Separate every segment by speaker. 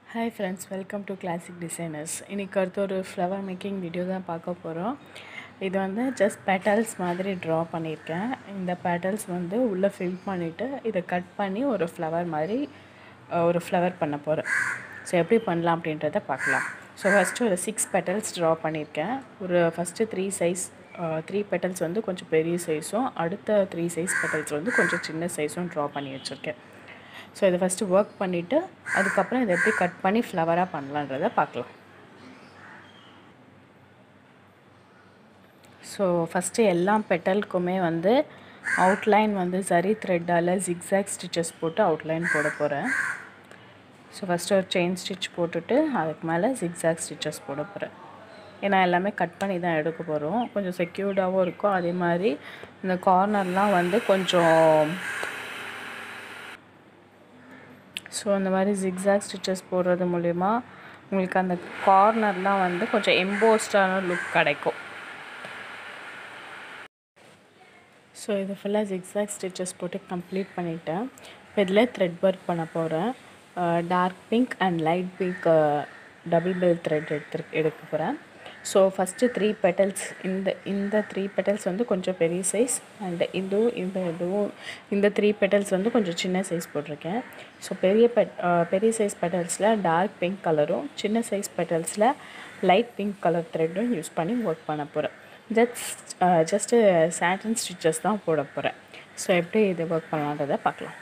Speaker 1: hi friends welcome to classic designers இன்றைக்கி அடுத்து ஒரு ஃப்ளவர் மேக்கிங் வீடியோ தான் பார்க்க போகிறோம் இது வந்து ஜஸ்ட் பெட்டல்ஸ் மாதிரி ட்ரா பண்ணியிருக்கேன் இந்த பெட்டல்ஸ் வந்து உள்ளே ஃபில் பண்ணிவிட்டு இதை கட் பண்ணி ஒரு ஃப்ளவர் மாதிரி அஹ், ஒரு ஃப்ளவர் பண்ண போகிறேன் ஸோ எப்படி பண்ணலாம் அப்படின்றத பார்க்கலாம் ஸோ ஃபஸ்ட்டு ஒரு சிக்ஸ் பெட்டல்ஸ் ட்ரா பண்ணியிருக்கேன் ஒரு first three size three petals வந்து கொஞ்சம் பெரிய சைஸும் அடுத்த த்ரீ சைஸ் பெட்டல்ஸ் வந்து கொஞ்சம் சின்ன சைஸும் ட்ரா பண்ணி வச்சுருக்கேன் ஸோ இதை ஃபஸ்ட்டு ஒர்க் பண்ணிவிட்டு அதுக்கப்புறம் இதை எப்படி கட் பண்ணி ஃப்ளவராக பண்ணலான்றதை பார்க்கலாம் ஸோ ஃபஸ்ட்டு எல்லா பெட்டலுக்குமே வந்து அவுட்லைன் வந்து சரி த்ரெட்டால் ஜிக்ஸாக் ஸ்டிச்சஸ் போட்டு அவுட்லைன் போட போகிறேன் ஸோ ஃபஸ்ட்டு ஒரு செயின் ஸ்டிச் போட்டுட்டு அதுக்கு மேலே ஜிக்ஸாக் ஸ்டிச்சஸ் போட போகிறேன் ஏன்னா எல்லாமே கட் பண்ணி தான் எடுக்க போகிறோம் கொஞ்சம் செக்யூர்டாகவும் இருக்கும் அதே மாதிரி இந்த கார்னர்லாம் வந்து கொஞ்சம் ஸோ அந்த மாதிரி ஜிக்ஸாக் ஸ்டிச்சஸ் போடுறது மூலிமா உங்களுக்கு அந்த கார்னர்லாம் வந்து கொஞ்சம் எம்போஸ்டான லுக் கிடைக்கும் ஸோ இது ஃபுல்லாக ஜிக்ஸாக் ஸ்டிச்சஸ் போட்டு கம்ப்ளீட் பண்ணிட்டேன் இப்போ இதில் த்ரெட் ஒர்க் பண்ண போகிறேன் dark pink and light pink double bell thread எடுத்து எடுக்க போகிறேன் ஸோ ஃபஸ்ட்டு த்ரீ பெட்டல்ஸ் இந்த இந்த த்ரீ பெட்டல்ஸ் வந்து கொஞ்சம் பெரிய சைஸ் அண்ட் இதுவும் இந்த இதுவும் இந்த த்ரீ பெட்டல்ஸ் வந்து கொஞ்சம் சின்ன சைஸ் போட்டிருக்கேன் ஸோ பெரிய பெட் பெரிய சைஸ் பெட்டல்ஸில் டார்க் பிங்க் கலரும் சின்ன சைஸ் பெட்டல்ஸில் லைட் பிங்க் கலர் த்ரெட்டும் யூஸ் பண்ணி ஒர்க் பண்ண போகிறேன் ஜஸ்ட் ஜஸ்ட்டு சாட்டன் ஸ்டிச்சஸ் தான் போட போகிறேன் ஸோ எப்படி இது ஒர்க் பண்ணலான்றதை பார்க்கலாம்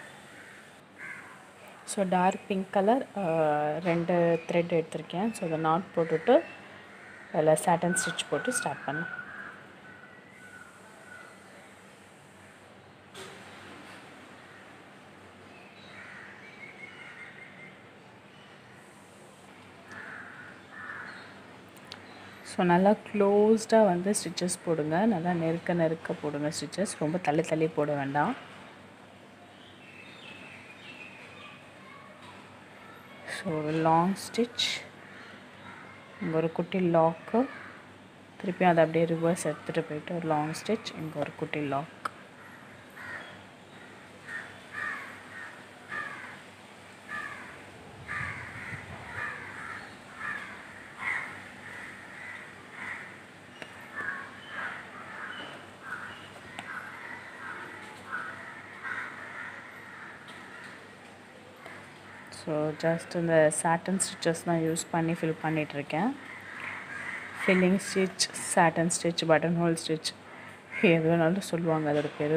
Speaker 1: ஸோ டார்க் பிங்க் கலர் ரெண்டு த்ரெட் எடுத்திருக்கேன் ஸோ அதை நாட் போட்டுட்டு அதில் சாட்டன் ஸ்டிச் போட்டு ஸ்டார்ட் பண்ணேன் ஸோ நல்லா க்ளோஸ்டாக வந்து ஸ்டிச்சஸ் போடுங்க நல்லா நெருக்க நெருக்க போடுங்க ஸ்டிச்சஸ் ரொம்ப தள்ளி தள்ளி போட வேண்டாம் ஸோ லாங் ஸ்டிச் இங்கே ஒரு குட்டி லாக்கு திருப்பியும் அதை அப்படியே ரிவர்ஸ் எடுத்துகிட்டு போயிட்டு ஒரு லாங் ஸ்டிச் இங்கே ஒரு குட்டி லாக் ஸோ ஜஸ்ட் இந்த சாட்டன் ஸ்டிச்சஸ் தான் யூஸ் பண்ணி ஃபில் பண்ணிகிட்ருக்கேன் filling stitch satin stitch button hole stitch எது வேணாலும் சொல்லுவாங்க அதோட பேர்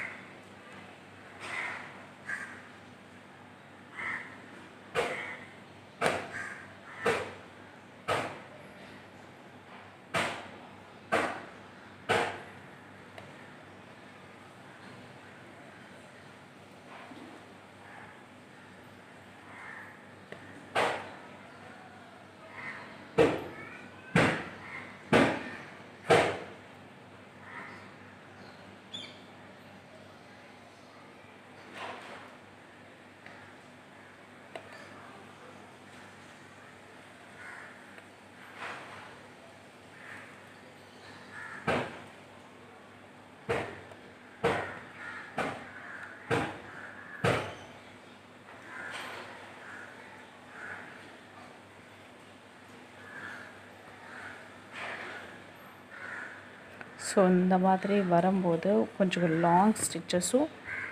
Speaker 1: ஸோ இந்த மாதிரி வரும்போது கொஞ்சம் லாங் ஸ்டிச்சஸும்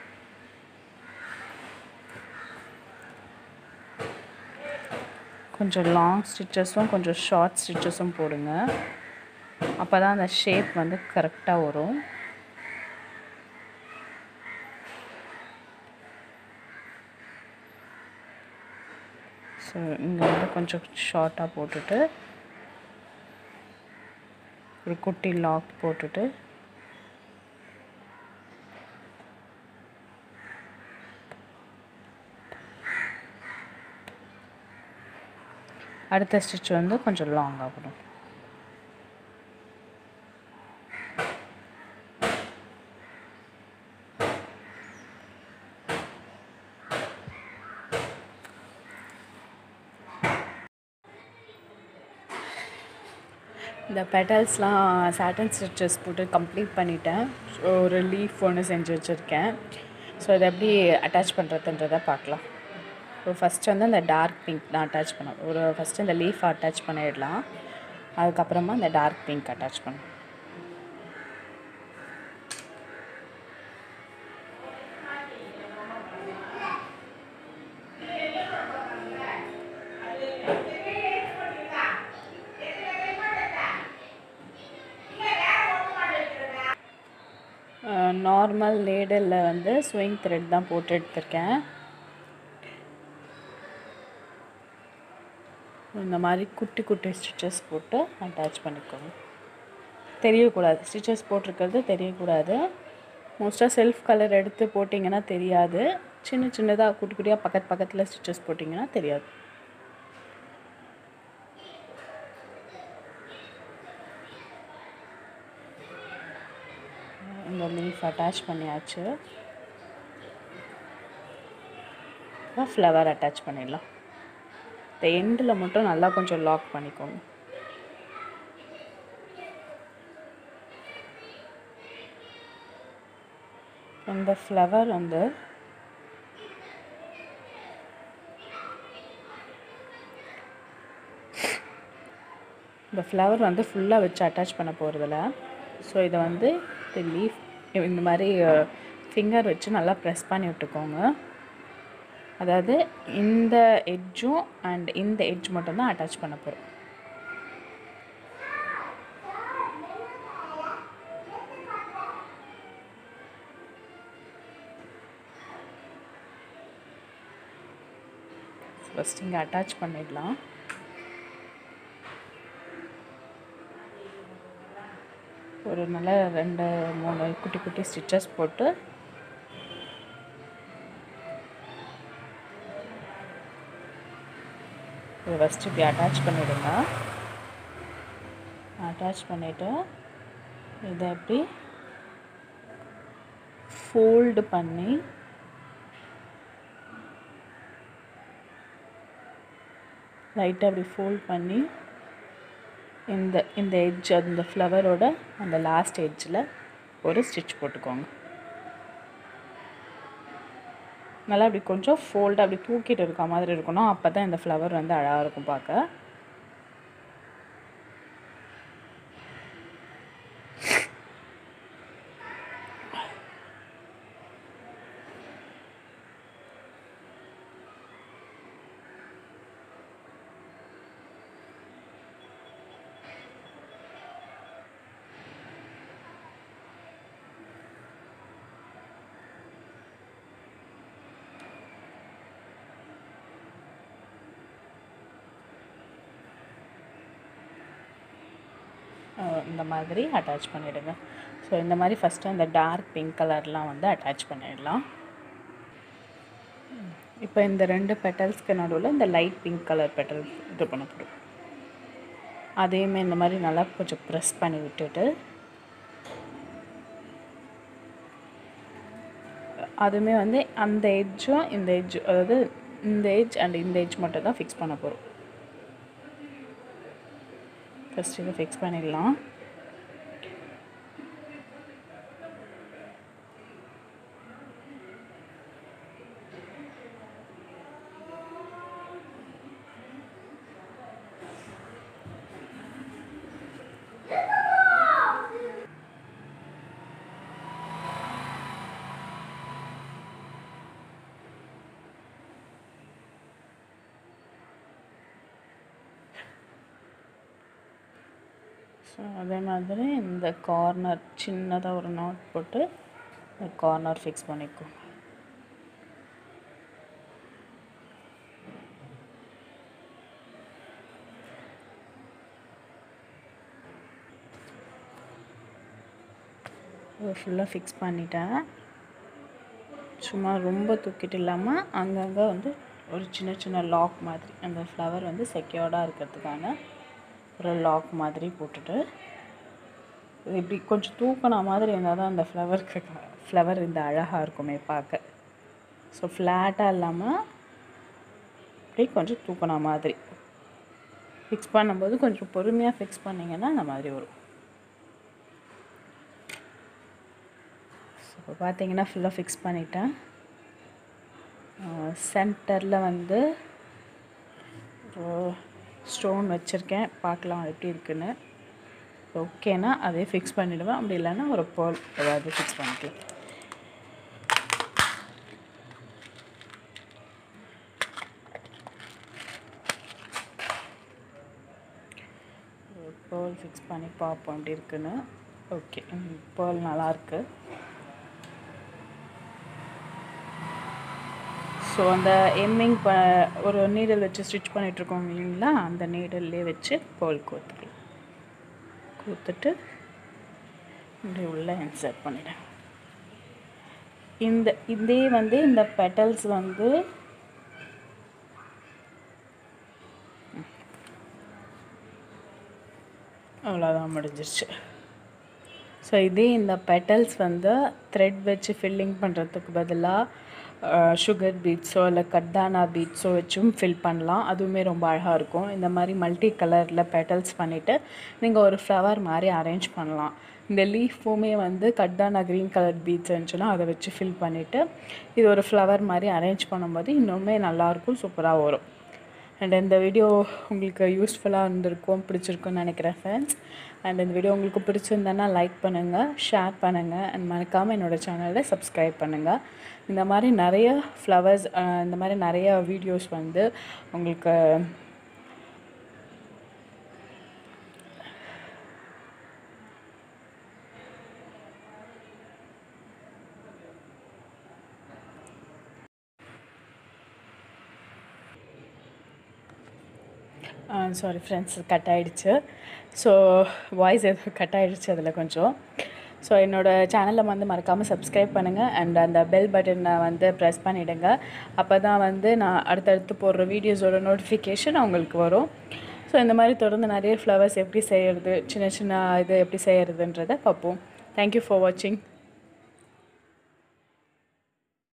Speaker 1: கொஞ்சம் லாங் ஸ்டிச்சஸும் கொஞ்சம் ஷார்ட் ஸ்டிச்சஸும் போடுங்க அப்போ தான் அந்த ஷேப் வந்து கரெக்டாக வரும் ஸோ இங்கே வந்து கொஞ்சம் ஷார்ட்டாக போட்டுட்டு ஒரு குட்டி லாக் போட்டுட்டு அடுத்த ஸ்டிச் வந்து கொஞ்சம் லாங் ஆகணும் இந்த பெட்டல்ஸ்லாம் சாட்டன் ஸ்டிச்சஸ் போட்டு கம்ப்ளீட் பண்ணிட்டேன் ஸோ ஒரு லீஃப் ஒன்று செஞ்சு வச்சுருக்கேன் ஸோ அதை எப்படி அட்டாச் பண்ணுறதுன்றதை பார்க்கலாம் இப்போ ஃபஸ்ட்டு வந்து அந்த டார்க் பிங்க் தான் அட்டாச் பண்ண ஒரு ஃபஸ்ட்டு இந்த லீஃப் அட்டாச் பண்ணிடலாம் அதுக்கப்புறமா இந்த டார்க் பிங்க் அட்டாச் பண்ணணும் நார்மல் லேடலில் வந்து ஸ்விங் த்ரெட் தான் போட்டு எடுத்திருக்கேன் இந்த மாதிரி குட்டி குட்டி ஸ்டிச்சஸ் போட்டு அட்டாச் பண்ணிக்கோங்க தெரியக்கூடாது ஸ்டிச்சஸ் போட்டிருக்கிறது தெரியக்கூடாது மோஸ்ட்டாக செல்ஃப் கலர் எடுத்து போட்டிங்கன்னா தெரியாது சின்ன சின்னதாக குட்டி குட்டியாக பக்கத்து பக்கத்தில் ஸ்டிச்சஸ் போட்டிங்கன்னா தெரியாது இந்த லீஃப் அட்டாச் பண்ணியாச்சு ஃப்ளவர் அட்டாச் பண்ணிடலாம் இந்த எண்டில் மட்டும் நல்லா கொஞ்சம் லாக் பண்ணிக்கோங்க இந்த ஃப்ளவர் வந்து இந்த ஃப்ளவர் வந்து ஃபுல்லாக வச்சு அட்டாச் பண்ண போகிறதில்ல ஸோ இதை வந்து இந்த லீஃப் இந்த மாதிரி ஃபிங்கர் வச்சு நல்லா ப்ரெஸ் பண்ணி விட்டுக்கோங்க அதாவது இந்த எட்ஜும் அண்ட் இந்த எட்ஜ் மட்டும்தான் அட்டாச் பண்ண போகிறோம் ஃபஸ்ட் இங்கே அட்டாச் பண்ணிடலாம் ஒரு நல்ல ரெண்டு மூணு குட்டி குட்டி ஸ்டிச்சஸ் போட்டு இதை ஃபஸ்ட்டு இப்படி அட்டாச் பண்ணிவிடுங்க அட்டாச் பண்ணிவிட்டு இதை எப்படி ஃபோல்டு பண்ணி லைட்டாக அப்படி ஃபோல்ட் பண்ணி இந்த இந்த எட்ஜ் அந்த ஃப்ளவரோட அந்த லாஸ்ட் எட்ஜில் ஒரு ஸ்டிச் போட்டுக்கோங்க நல்லா அப்படி கொஞ்சம் ஃபோல்டாக அப்படி தூக்கிட்டு இருக்க மாதிரி இருக்கணும் அப்போ தான் இந்த ஃப்ளவர் வந்து அழகாக இருக்கும் பார்க்க இந்த மாதிரி அட்டாச் பண்ணிவிடுங்க ஸோ இந்த மாதிரி ஃபஸ்ட்டு அந்த டார்க் பிங்க் கலர்லாம் வந்து அட்டாச் பண்ணிடலாம் இப்போ இந்த ரெண்டு பெட்டல்ஸ்க்கு நடுவில் இந்த லைட் பிங்க் கலர் பெட்டல் இது பண்ண போகிறோம் அதையுமே இந்த மாதிரி நல்லா கொஞ்சம் ப்ரெஸ் பண்ணி விட்டுட்டு அதுவுமே வந்து அந்த எட்ஜும் இந்த எட்ஜ் அதாவது இந்த எட்ஜ் அண்ட் இந்த எட்ஜ் மட்டும் தான் ஃபிக்ஸ் பண்ண போகிறோம் ஃபஸ்ட் இதை ஃபிக்ஸ் பண்ணிடலாம் ஸோ அதே மாதிரி இந்த கார்னர் சின்னதாக ஒரு நாட் போட்டு இந்த கார்னர் ஃபிக்ஸ் பண்ணிக்கோங்க இதை ஃபுல்லாக ஃபிக்ஸ் பண்ணிட்டேன் சும்மா ரொம்ப தூக்கிட்டு இல்லாமல் அங்கங்கே வந்து ஒரு சின்ன சின்ன லாக் மாதிரி அந்த ஃப்ளவர் வந்து செக்யூர்டாக இருக்கிறதுக்கான ஒரு லாக் மாதிரி போட்டுட்டு இது இப்படி கொஞ்சம் தூக்கின மாதிரி இருந்தால் தான் அந்த ஃப்ளவருக்கு ஃப்ளவர் இந்த அழகாக இருக்குமே பார்க்க ஸோ ஃப்ளாட்டாக இல்லாமல் இப்படி கொஞ்சம் தூக்கின மாதிரி ஃபிக்ஸ் பண்ணும்போது கொஞ்சம் பொறுமையாக ஃபிக்ஸ் பண்ணிங்கன்னா அந்த மாதிரி வரும் ஸோ இப்போ பார்த்தீங்கன்னா ஃபுல்லாக ஃபிக்ஸ் பண்ணிட்டேன் சென்டரில் வந்து ஸ்டோன் வச்சுருக்கேன் பார்க்கலாம் எப்படி இருக்குன்னு ஓகேனா அதே ஃபிக்ஸ் பண்ணிவிடுவேன் அப்படி இல்லைன்னா ஒரு பேர்ல் ஏதாவது ஃபிக்ஸ் பண்ணிக்கலாம் பேர்ல் ஃபிக்ஸ் பண்ணி பார்ப்போம் எப்படி இருக்குன்னு ஓகே பேர்ல் நல்லாயிருக்கு ஸோ அந்த எம்மிங் ப ஒரு நீடல் வச்சு ஸ்டிச் பண்ணிகிட்ருக்கோம் இல்லைங்களா அந்த நீடல்லே வச்சு பேர்ல் கோத்துக்கலாம் கொடுத்துட்டு இப்படி உள்ளே இன்சர்ட் பண்ணிட்டேன் இந்த இதே வந்து இந்த பெட்டல்ஸ் வந்து அவ்வளோதான் முடிஞ்சிருச்சு ஸோ இதே இந்த பெட்டல்ஸ் வந்து த்ரெட் வச்சு ஃபில்லிங் பண்ணுறதுக்கு பதிலாக சுகர் பீட்ஸோ இல்லை கட்டானா பீட்ஸோ வச்சும் ஃபில் பண்ணலாம் அதுவுமே ரொம்ப அழகாக இருக்கும் இந்த மாதிரி மல்டி கலரில் பெட்டல்ஸ் பண்ணிவிட்டு நீங்கள் ஒரு ஃப்ளவர் மாதிரி அரேஞ்ச் பண்ணலாம் இந்த லீஃபுமே வந்து கட்டானா க்ரீன் கலர் பீட்ஸ் இருந்துச்சுன்னா அதை வச்சு ஃபில் பண்ணிவிட்டு இது ஒரு ஃப்ளவர் மாதிரி அரேஞ்ச் பண்ணும்போது இன்னுமே நல்லாயிருக்கும் சூப்பராக வரும் அண்ட் இந்த வீடியோ உங்களுக்கு யூஸ்ஃபுல்லாக இருந்திருக்கும் பிடிச்சிருக்குன்னு நினைக்கிறேன் ஃப்ரெண்ட்ஸ் அண்ட் இந்த வீடியோ உங்களுக்கு பிடிச்சிருந்தேன்னா லைக் பண்ணுங்கள் ஷேர் பண்ணுங்கள் அண்ட் மறக்காமல் என்னோடய சேனலை சப்ஸ்கிரைப் பண்ணுங்கள் இந்த மாதிரி நிறைய ஃப்ளவர்ஸ் இந்த மாதிரி நிறைய வீடியோஸ் வந்து உங்களுக்கு சாரி ஃப்ரெண்ட்ஸ் கட் ஆகிடுச்சு ஸோ வாய்ஸ் எதுவும் கட் ஆகிடுச்சு அதில் கொஞ்சம் ஸோ என்னோடய சேனலில் வந்து மறக்காமல் சப்ஸ்கிரைப் பண்ணுங்கள் அண்ட் அந்த பெல் பட்டனை வந்து ப்ரெஸ் பண்ணிவிடுங்க அப்போ தான் வந்து நான் அடுத்தடுத்து போடுற வீடியோஸோட நோட்டிஃபிகேஷன் அவங்களுக்கு வரும் ஸோ இந்த மாதிரி தொடர்ந்து நிறைய ஃப்ளவர்ஸ் எப்படி செய்கிறது சின்ன சின்ன இது எப்படி செய்கிறதுன்றதை பார்ப்போம் தேங்க்யூ ஃபார் வாட்சிங்